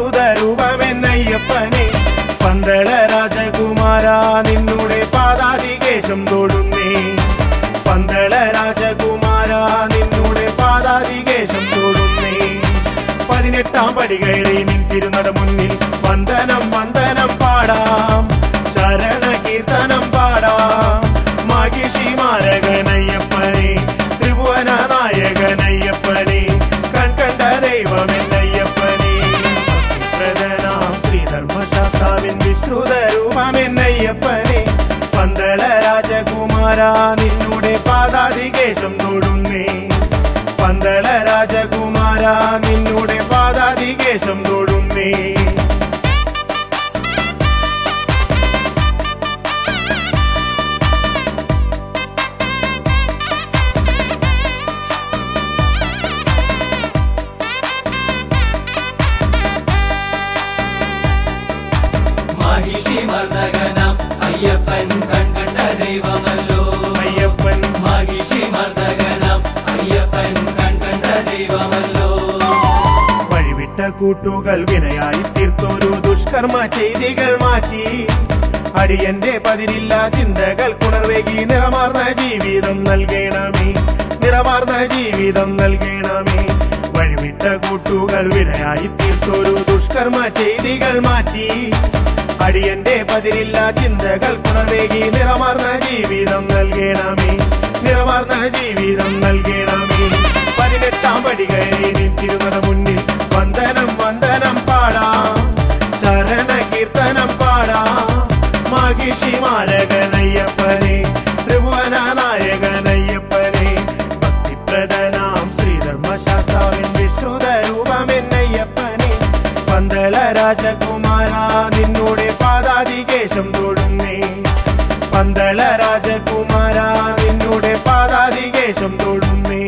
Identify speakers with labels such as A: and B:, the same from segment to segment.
A: വിശ്രുത രൂപമെന്നയ്യപ്പനെ പന്തള രാജകുമാര നിന്നുടെ പാദാതികേശം തൊടുന്നേ പന്തള രാജകുമാര നിന്നുടെ പാദാതികേശം തൊടുന്നേ പതിനെട്ടാം പടി കയറി നിന്തിരുന്നട മുന്നിൽ വന്ദനം വന്ദനം പാടാം ശരണ കീർത്തനം പാടാം മാഗിഷി മാരകനയ്യപ്പനെ ത്രിഭുവന നായകനയ്യപ്പനെ കൺകണ്ട ദൈവമെന്നയ്യപ്പനെ പ്രധാനാം ശ്രീധർമ്മശാസ്താവിൻ വിശ്രുത രൂപമെന്നയ്യപ്പനെ പന്തള രാജകുമാര നിന്നുടെ പാദാതികേശം തൊടുന്നേ പന്തള രാജകുമാര നിന്നുടെ പാദാതികേശം തൊടുന്നേ
B: മഹിഷി മർദ്ദകനം അയ്യപ്പൻ കൺകണ്ട ദൈവമല്ലോ
A: അയ്യപ്പൻ
B: മഹിഷി മർദ്ദകനം അയ്യപ്പൻ കൺകണ്ട ദൈവമല്ലോ
A: വഴിവിട്ട കൂട്ടുകൾ വിനയായി തീർത്തൊരു ദുഷ്കർമ്മ ചെയ്തികൾ മാറ്റി അടിയന്റെ പതിരില്ല ചിന്തകൾ കുണർവേകി നിറമാർന്ന ജീവിതം നൽകണമേ നിറമാർന്ന ജീവിതം നൽകണമേ വഴിവിട്ട കൂട്ടുകൾ വിനയായി തീർത്തൊരു ദുഷ്കർമ്മ ചെയ്തികൾ മാറ്റി അടിയന്റെ പതിരില്ല ചിന്തകൾ കുണർവേകി നിറമാർന്ന ജീവിതം നൽകണമേ നിറമാർന്ന ജീവിതം നൽകണമേ പതിനെട്ടാം പടി കയറി നിൽച്ചിരുന്നത് മുന്നിൽ വന്ദനം വന്ദനം പാടാം ശരണ കീർത്തനം പാടാം മാഗിഷി മാരകനയ്യപ്പനെ ത്രിഭുവന നായകനയ്യപ്പനെ ഭക്തിപ്രദനാം ശ്രീധർമ്മശാസ്താവിൻ വിശ്രുത രൂപമെന്നയ്യപ്പനെ പന്തള രാജകുമാര നിന്നുടെ പാദാതികേശം തൊടുന്നേ പന്തള രാജകുമാര നിന്നുടെ പാദാതികേശം തൊടുന്നേ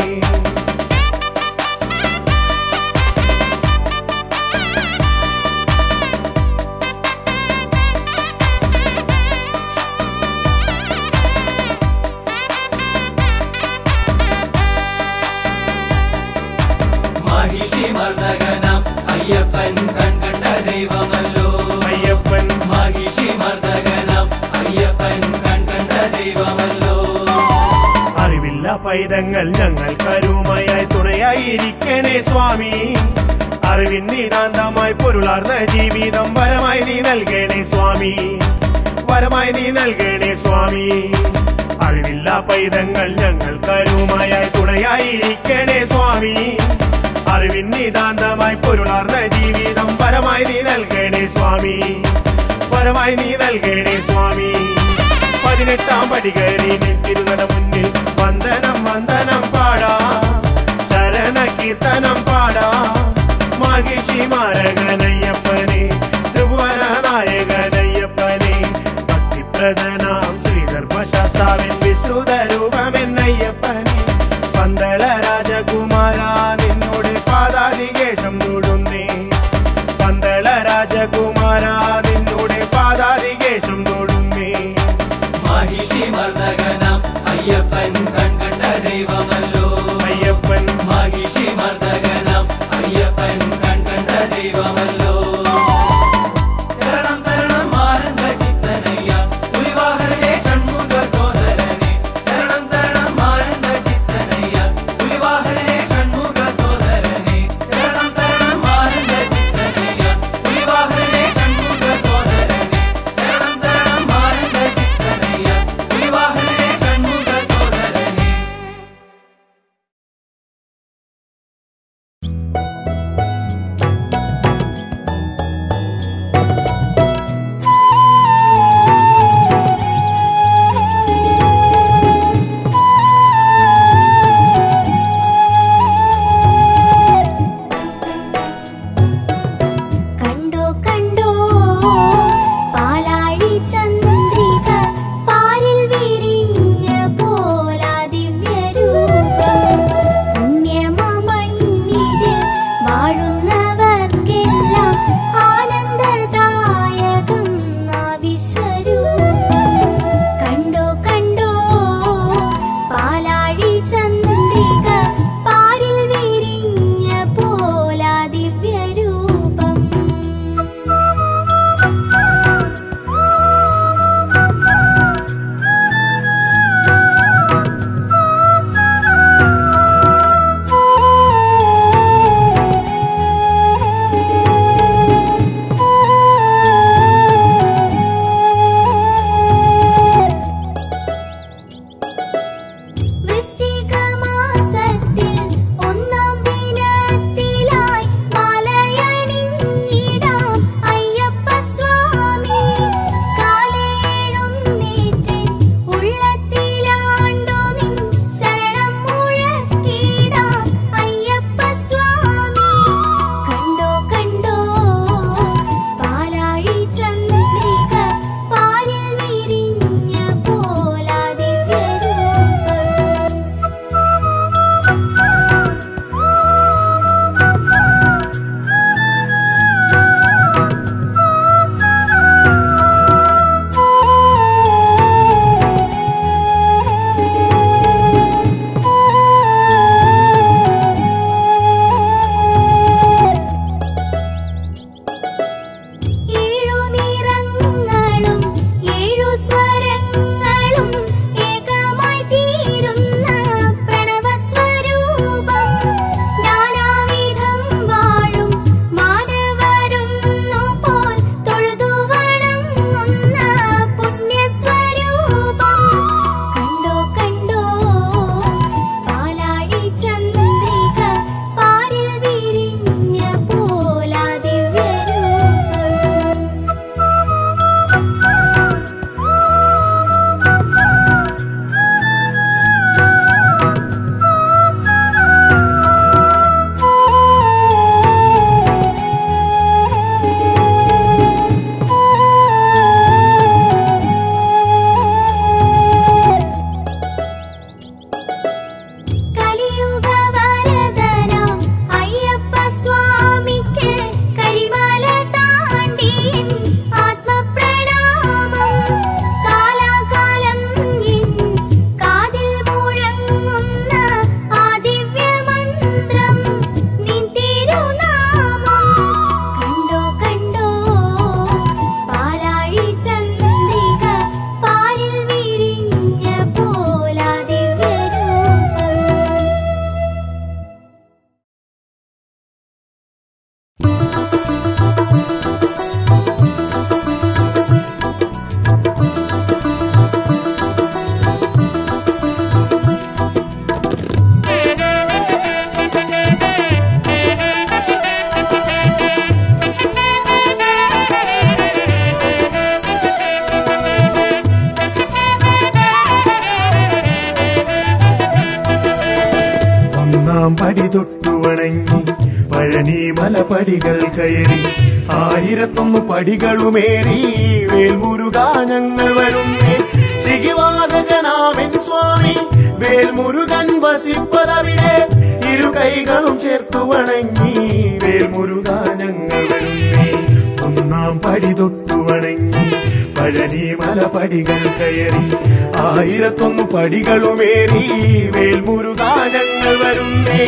B: മഹിഷി മർദ്ദകനം അയ്യപ്പൻ കൺകണ്ട ദൈവമല്ലോ
A: അയ്യപ്പൻ
B: മഹിഷി മർദ്ദകനം അയ്യപ്പൻ കൺകണ്ട ദൈവമല്ലോ
A: അറിവില്ല പൈതങ്ങൾ ഞങ്ങൾ കരുമയായി തുണയായിരിക്കണേ സ്വാമി അറിവിൻ നിതാന്തമായി പൊരുളാർന്ന ജീവിതം വരമായി നീ നൽകണേ സ്വാമി വരമായി നീ നൽകണേ സ്വാമി അറിവില്ല പൈതങ്ങൾ ഞങ്ങൾ കരുമയായി തുണയായിരിക്കണേ സ്വാമി അറിവിൻ നിതാന്തമായി പൊരുളാർന്ന ജീവിതം വരമായി നീ നൽകണേ സ്വാമി വരമായി നീ നൽകണേ സ്വാമി പതിനെട്ടാം പടി കയറി നിൽത്തിരുന്നട മുന്നിൽ വന്ദനം വന്ദനം പാടാ ശരണ കീർത്തനം പാടാ മാഗിഷി മാരകനയ്യപ്പനെ ത്രിഭുവന നായകനയ്യപ്പനെ ഭക്തിപ്രദനാം ശ്രീധർമ്മശാസ്താവിൻ വിശ്രുത രൂപമെന്നയ്യപ്പനെ പന്തള രാജകുമാര നിന്നോട് പാദാതികേശം തൊടുന്നേ പന്തള രാജകുമാര നിന്നോട് പാദാതികേശം തൊടുന്നേ
B: മഹിഷി മർദ്ദകനം അയ്യപ്പൻ കൺകണ്ട ദൈവമല്ലോ
A: അയ്യപ്പൻ
B: മഹിഷി മർദ്ദകനം അയ്യപ്പൻ കൺകണ്ട ദൈവമല്ലോ ശരണം തരണം ആനന്ദ ചിത്തനയ്യ പുലിവാഹനേ ഷൺമുഖ സോദരനെ ശരണം തരണം ആനന്ദ ചിത്തനയ്യ പുലിവാഹനേ ഷൺമുഖ സോദരനെ ശരണം തരണം ആനന്ദ ചിത്തനയ്യ പുലിവാഹനേ
A: പടികൾ കയറി ആയിരത്തൊന്ന് പടികളുമേറി വേൽമുരുക ഞങ്ങൾ വരുന്നേ ശിഖിവാഹകനാമൻ സ്വാമി വേൽമുരുകൻ വസിപ്പതവിടെ ഇരു കൈകളും ചേർത്തു വണങ്ങി വേൽമുരുക ഞങ്ങൾ വരുന്നേ ഒന്നാം പടി തൊട്ടു വണങ്ങി പഴനി മല പടികൾ കയറി ആയിരത്തൊന്ന് പടികളുമേറി വേൽമുരുക ഞങ്ങൾ വരുന്നേ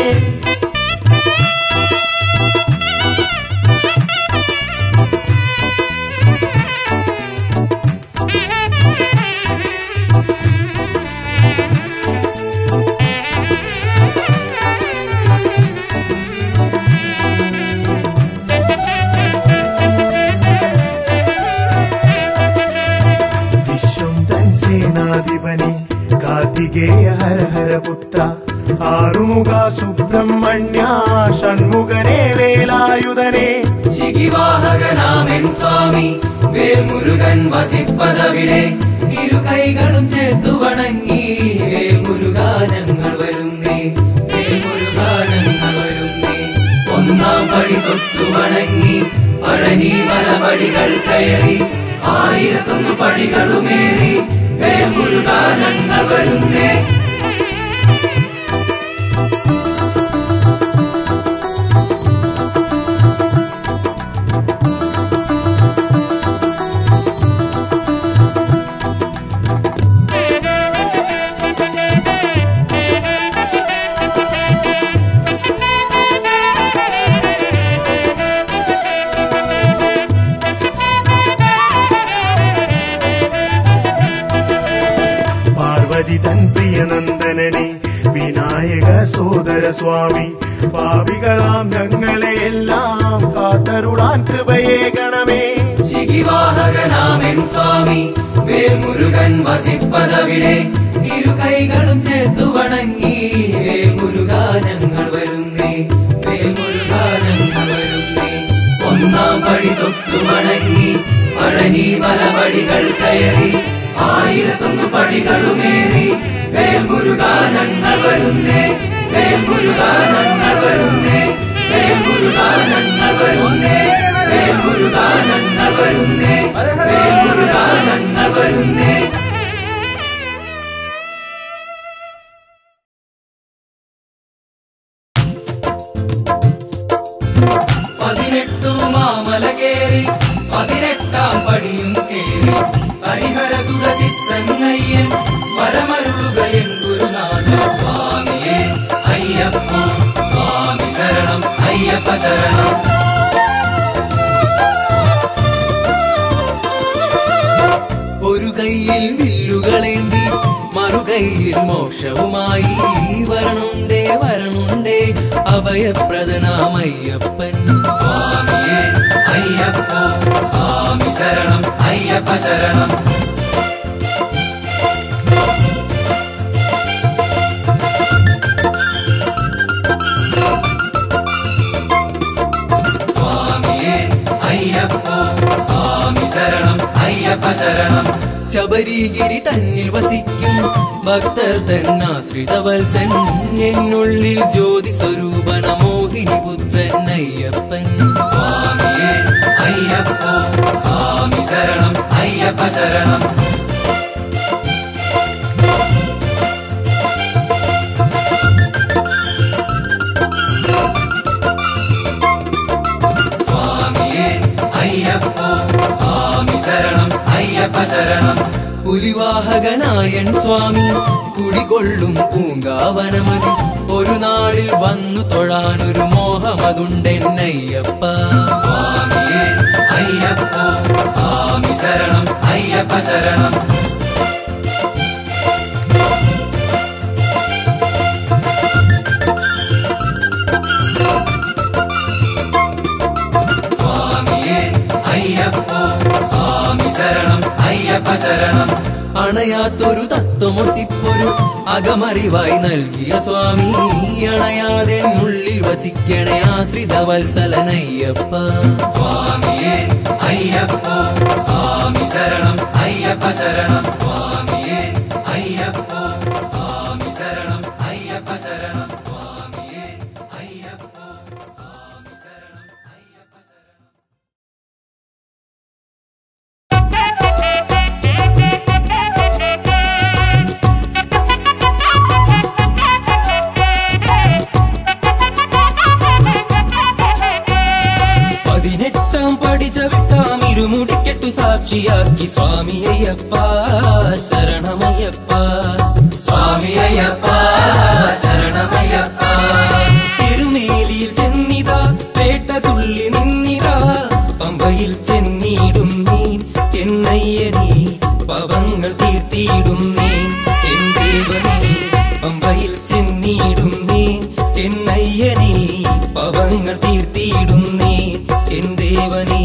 A: വിശ്വം തൻ സേനാധിപനെ കാർത്തികേയ ഹര ഹര പുത്ര ആറുമുഖ സുബ്രഹ്മണ്യ ഷൺമുഖനെ വേലായുധനെ
B: ശിഖിവാഹകനാമൻ സ്വാമി വേൽമുരുകൻ വസിപ്പതവിടെ ഇരു കൈകളും ചേർത്തു വണങ്ങി വേൽമുരുക ഞങ്ങൾ വരുന്നേ വേൽമുരുക ഞങ്ങൾ വരുന്നേ ഒന്നാം പടി തൊട്ടു വണങ്ങി പഴനി പല പടികൾ കയറി ആയിരത്തൊന്ന് പടികളുമേറി വേൽമുരുക ഞങ്ങൾ വരുന്നേ
A: പാർവതി തൻ പ്രിയനന്ദനനെ വിനായക സോദര സ്വാമി പാപികളാം ഞങ്ങളെ എല്ലാം കാത്തരുളാൻ കൃപയേ ഗണമേ
B: ശിഖിവാഹകനാമൻ സ്വാമി വേൽമുരുകൻ വസിപ്പതവിടെ ഇരു കൈകളും ചേർത്തു വണങ്ങി വേൽമുരുക ഞങ്ങൾ വരുന്നേ വേൽമുരുക ഞങ്ങൾ വരുന്നേ ഒന്നാം പടി തൊട്ടു വണങ്ങി പഴനി പല പടികൾ കയറി ആയിരത്തൊന്ന് പടികളുമേറി വേൽമുരുക ഞങ്ങൾ വരുന്നേ വേൽമുരുക ഞങ്ങൾ വരുന്നേ വേൽമുരുക ഞങ്ങൾ വരുന്നേ വേൽമുരുക ഞങ്ങൾ വരുന്നേ വേൽമുരുക ഞങ്ങൾ വരുന്നേ പതിനെട്ടു മാമല കേറി പതിനെട്ടാം പടിയും കേറി ഹരിഹര സുഖചിത്തങ്ങയ്യൻ വരമരുളുകയൻ ഗുരുനാഥ സ്വാമിയേ അയ്യപ്പ സ്വാമി ശരണം അയ്യപ്പ ശരണം ഒരു കയ്യിൽ വില്ലുകളേന്തി മറുകൈയിൽ മോക്ഷവുമായി വരണുണ്ടേ വരണുണ്ടേ അഭയപ്രദനാമയ്യപ്പൻ സ്വാമിയേ അയ്യപ്പ സ്വാമി ശരണം അയ്യപ്പ ശരണം സ്വാമിയേ അയ്യപ്പ സ്വാമി ശരണം അയ്യപ്പ ശരണം ശബരിഗിരി തന്നിൽ വസിക്കും ഭക്തർ തന്നാശ്രിത വത്സൻ എന്നുള്ളിൽ ജ്യോതി സ്വരൂപന മോഹിനി പുത്രൻ അയ്യപ്പൻ സ്വാമിയേ അയ്യപ്പ സ്വാമി ശരണം അയ്യപ്പ ശരണം സ്വാമിയേ അയ്യപ്പ സ്വാമി ശരണം അയ്യപ്പ ശരണം പുലിവാഹകനായൻ സ്വാമി കുടികൊള്ളും പൂങ്കാവനമതി ഒരു നാളിൽ വന്നു തൊഴാനൊരു മോഹമതുണ്ടെന്നയ്യപ്പ സ്വാമിയേ അയ്യപ്പ സ്വാമി ശരണം അയ്യപ്പ ശരണം സ്വാമിയേ അയ്യപ്പ സ്വാമി ശരണം അയ്യപ്പ ശരണം അണയാത്തൊരു തത്വമൊസിപ്പൊരു അകമറിവായി നൽകിയ സ്വാമി അണയാതെ ഉള്ളിൽ വസിക്കണേ ആശ്രിത വത്സലനയ്യപ്പ സ്വാമിയേ അയ്യപ്പ സ്വാമി ശരണം അയ്യപ്പ ശരണം സ്വാമിയേ അയ്യപ്പ സ്വാമി ശരണം അയ്യപ്പ ശരണം സ്വാമിയേ അയ്യപ്പ സ്വാമി ശരണം പഠിച്ച വിട്ടാം ഇരുമുടിക്കെട്ടു സാക്ഷിയാക്കി സ്വാമി അയ്യപ്പ ശരണമയ്യപ്പ സ്വാമി അയ്യപ്പ ശരണമയ്യപ്പ തിരുമേലിയിൽ ചെന്നിതാ പേട്ട തുള്ളി നിന്നിതാ പമ്പയിൽ ചെന്നിടും നീ എന്നയ്യനീ പവങ്ങൾ തീർത്തിയിടും നീ എൻ ദേവനീ പമ്പയിൽ ചെന്നിടും നീ എന്നയ്യനീ പവങ്ങൾ തീർത്തിയിടും നീ എൻ ദേവനീ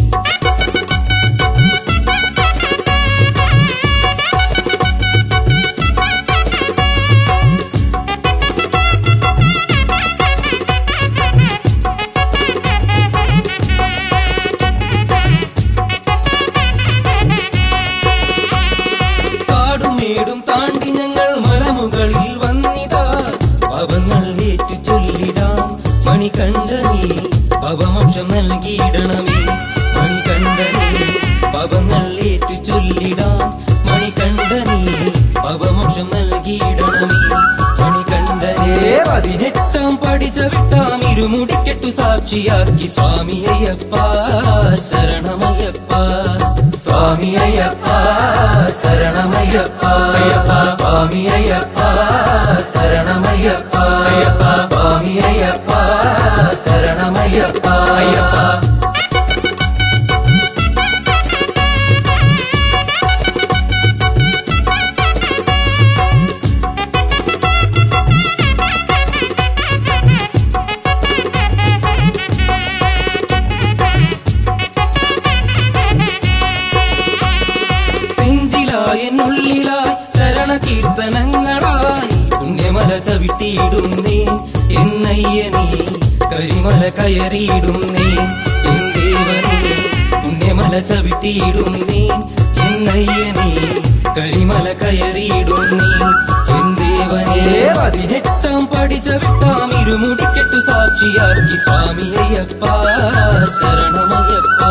B: കാടും മേടും താണ്ടി ഞങ്ങൾ മലമുകളിൽ വന്നിതാ പവങ്ങൾ ഏറ്റു ചൊല്ലിടാം മണികണ്ഠനേ പവമോക്ഷം നൽകിയിടണമേ മണികണ്ഠനേ പവങ്ങൾ ഏറ്റു ചൊല്ലിടാം മണികണ്ഠനേ പവമോക്ഷം നൽകിയിടണമേ മണികണ്ഠനേ പതിനെട്ടാം പഠിച്ച വിട്ടാം ഇരുമുടിക്കെട്ടു സാക്ഷിയാക്കി സ്വാമി അയ്യപ്പ ശരണമയ്യപ്പ സ്വാമി അയ്യപ്പ ശരണമയ്യപ്പ അയ്യപ്പ സ്വാമി അയ്യപ്പ ശരണമയ്യപ്പ അയ്യപ്പ സ്വാമി അയ്യപ്പ ശരണമയ്യപ്പ അയ്യപ്പ നെഞ്ചിലായെന്നുള്ളിലായി ശരണ കീർത്തനങ്ങളായി പുണ്യമല ചവിട്ടിയിടുന്നേ എന്നയ്യനീ കരിമല കയറിയിടുന്നേ എൻ ദേവനേ പുണ്യമല ചവിട്ടിയിടുന്നേ എന്നയ്യനീ കരിമല കയറിയിടുന്നേ എൻ ദേവനേ പതിനെട്ടാം പഠിച്ച വിട്ടാം ഇരുമുടിക്കെട്ടു സാക്ഷിയാക്കി സ്വാമി അയ്യപ്പ ശരണമയ്യപ്പ